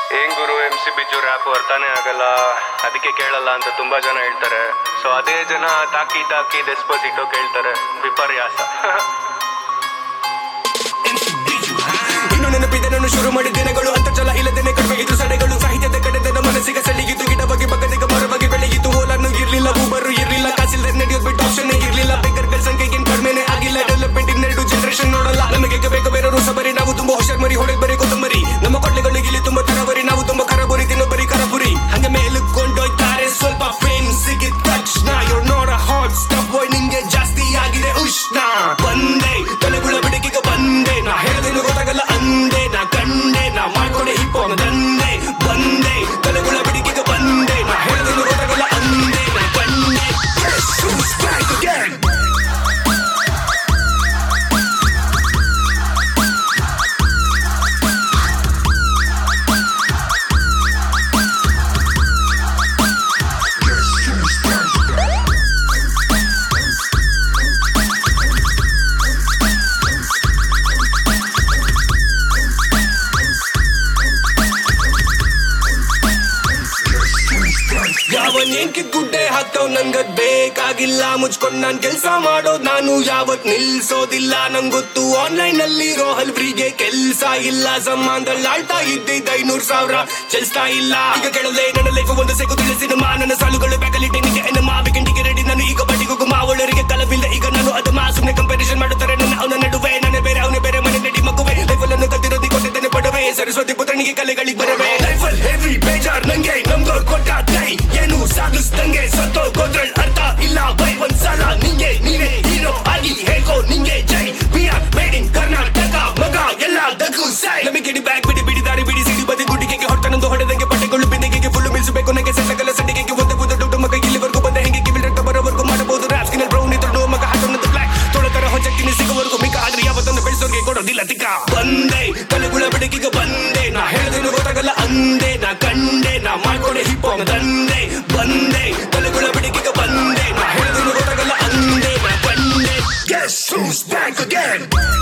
ಏನ್ ಗುರು M C Biju rap ಅರ್ಥನೇ ಆಗಲ್ಲ ಅದಕ್ಕೆ ಕೇಳಲ್ಲ ಅಂತ ತುಂಬಾ ಜನ ಹೇಳ್ತಾರೆ ಸೊ ಅದೇ ಜನ ತಾಕಿ ತಾಕಿ ಡೆಸ್ಪೋಸಿಟೋ ಕೇಳ್ತಾರೆ ವಿಪರ್ಯಾಸ ಇನ್ನು ನೆನಪಿದೆ ನಾನು ಶುರು ಮಾಡಿದ ದಿನಗಳು ಅಂತರ್ಜಲ ಇಲ್ಲದೇನೆ ಕಡಿಮೆ ಇದು ಸಡೆಗಳು ಸಾಹಿತ್ಯದ ಕಡೆದ ಮನಸ್ಸಿಗೆ ಸೆಳೆಯಿತು ಗಿಡ ಬಗ್ಗೆ ಬಗದಿಗ ಮರ ಬಗ್ಗೆ ಬೆಳೆಯಿತು ಓಲನ್ನು ಇರ್ಲಿಲ್ಲ ಊಬರು ಇರ್ಲಿಲ್ಲ ಕಾಸಿಲ್ದೆ ನಡೆಯೋದು ಬಿಟ್ಟು ಆಪ್ಷನ್ ಇರ್ಲಿಲ್ಲ ಬೇಕರ್ಗಳ ಸಂಖ್ಯೆ ಏನ್ ಕಡಿಮೆನೆ ಆಗಿಲ್ಲ ಡೆವಲಪ್ಮೆಂಟ್ ಇನ್ನೆರಡು ಜನರೇಷನ್ ನೋಡಲ್ಲ ನಮಗೆ ಬೇಕು ಬೇರೆ ಸಬರಿ ನಾವು ತುಂಬಾ ಹುಷಾರ್ ಮರಿ ಹೊಡೆದ್ ಬರೀ ಕೊತ್ತಂಬರಿ ನಮ್ಮ ಕೊಡ್ಲೆಗಳು ಇಲ್ಲಿ ತುಂಬಾ ತರಬರಿ ನಾವು ತುಂಬಾ ಕರಬುರಿ ತಿನ್ನೊಬ್ಬರಿ ಕರಬುರಿ ಹಂಗೆ ಮೇಲುಕೊಂಡೋಯ್ತಾರೆ ಸ್ವಲ್ಪ ಫೇಮ್ ಸಿಗಿದ ತಕ್ಷಣ you're not a hot stuff boy ನಿಂಗೆ ಜಾಸ್ತಿ ಆಗಿದೆ ಉಷ್ಣ ಬಂದೆ ತಲೆಗುಳ ಬಿಡಕಿಗೆ ಬಂದೆ ನಾ ಹೇಳದೇನು ಗೊತ್ತಾಗಲ್ಲ ಅಂದೆ ನಾ ಕಂಡೆ ನಾ ಮಾಡ್ಕೊಂಡೆ ಹಿಪ್ ದಂದೆ ಬಂದೆ ತಲೆಗುಳ ಬಿಡಕಿಗೆ ಬಂದೆ ನಾ ಹೇಳದೇನು ಗೊತ್ತಾಗಲ್ಲ ಅಂದೆ ನಾ ಕಂಡೆ Yes, who's back again? ಯಾವನೇನ್ಕೆ ಗುಡ್ಡೆ ಹಾಕ್ತಾವ್ ನಂಗದ್ ಬೇಕಾಗಿಲ್ಲ ಮುಚ್ಕೊಂಡ್ ನಾನ್ ಕೆಲ್ಸ ಮಾಡೋದ್ ನಾನು ಯಾವತ್ ನಿಲ್ಸೋದಿಲ್ಲ ನಂಗೊತ್ತು ಆನ್ಲೈನ್ ಅಲ್ಲಿ ಇರೋ ಹಲ್ಬ್ರಿಗೆ ಕೆಲ್ಸ ಇಲ್ಲ ಸಮ್ಮಾನದಲ್ಲಿ ಆಳ್ತಾ ಇದ್ದಿದ್ದ ಐನೂರ್ ಸಾವಿರ ಚಲಿಸ್ತಾ ಇಲ್ಲ ಈಗ ಕೇಳಲೆ ನನ್ನ ಲೈಫ್ ಒಂದು ಸೆಕು ತಿಳಿಸಿ ನಮ್ಮ ನನ್ನ ಸಾಲುಗಳು ಬ್ಯಾಕಲಿಟಿ ನಿಗೆ ಎನ್ನ ಮಾವಿಗಂಡಿಗೆ ರೆಡಿ ನಾನು ಈಗ ಬಡಿಗೂ ಮಾವಳರಿಗೆ ಕಲವಿಲ್ಲ ಈಗ ನಾನು ಅದು ಮಾ ಸುಮ್ನೆ ಕಂಪಾರಿಸನ್ ಮಾಡುತ್ತಾರೆ ನನ್ನ ಅವನ ನಡುವೆ ನನ್ನ ಬೇರೆ ಅವನ ಬೇರೆ ಮನೆ ನಡಿ ಮಗುವೆ ಲೈಫಲ್ಲನ್ನು ಕತ್ತಿರೋದಿ ಕೊಟ್ಟಿದ್ದೇನೆ ಪಡವೆ ಸರಸ್ವತಿ ಪುತ್ರನಿಗೆ ಕಲೆಗಳಿಗೆ ಬರವೆ ಲೈಫಲ್ ಹೆವಿ ಬೇಜಾರ್ ನಂಗೆ ನಮ್ದೋರ್ ಕೊಟ್ಟ ಕೈ ಏನು ಸಾಧಿಸ್ದಂಗೆ ಸತ್ತೋ ಗೋದ್ರಳ್ ಅರ್ಥ ಇಲ್ಲ ಬೈ ಒಂದ್ ಸಲ ನಿಂಗೆ ನೀನೇ ಹೀರೋ ಆಗಿ ಹೇಗೋ ನಿಂಗೆ ಜೈ we are made in Karnataka ಮಗ ಎಲ್ಲ ದಗು ಸೈ ನಮಗೆ ಕಿಡಿ ಬ್ಯಾಗ್ ಬಿಡಿ ಬಿಡಿ ದಾರಿ ಬಿಡಿ ಸಿಡಿ ಬದಿ ಗುಡಿಗೆಗೆ ಹೊರತನೊಂದು ಹೊಡೆದಂಗೆ ಬಟ್ಟೆಗಳು ಬಿಂದಿಗೆಗೆ ಫುಲ್ಲು ಮಿಲ್ಸಬೇಕು ನನಗೆ ಸಣ್ಣಗಲ ಸಂಡಿಗೆಗೆ ಒಂದು ಬುದ್ಧ ದುಡ್ಡು ಮಗ ಇಲ್ಲಿವರೆಗೂ ಬಂದ ಹೆಂಗೆ ಕಿವಿಲ್ ರಕ್ತ ಬರೋವರೆಗೂ ಮಾಡಬಹುದು ರಾಸ್ಕಿನ ಬ್ರೌನ್ ಇದ್ರು ಮಗ ಹಾಟೊಂದು ಬ್ಲಾಕ್ ತೊಳತರ ಹೊಂಚಕ್ಕಿನ ಸಿಗುವವರೆಗೂ ಮಿಕ ಆದ್ರೆ ಯಾವತ್ತೊಂದು ಬೆಳೆಸೋರ್ಗೆ ಕೊಡೋದಿಲ್ಲ ತಿಕ್ಕ ಬಂದೆ ತಲೆಗುಳ ಬೆಡಕಿಗೆ ಬಂದೆ ನಾ ಹೇಳಿದ್ರು ಗೊತ್ತಾಗಲ್ಲ ಅಂದೆ ನಾ ಕಂಡೆ ನಾ ಮಾಡ್ಕೊಂಡೆ ಹಿಪ್ ತಂದೆ ಬಂದೆ ತಲೆಗುಳ ಬೆಡಕಿಗೆ ಬಂದೆ ನಾ ಹೇಳಿದ್ರು ಗೊತ್ತಾಗಲ್ಲ ಅಂದೆ ನಾ ಕಂಡೆ Guess who's back again?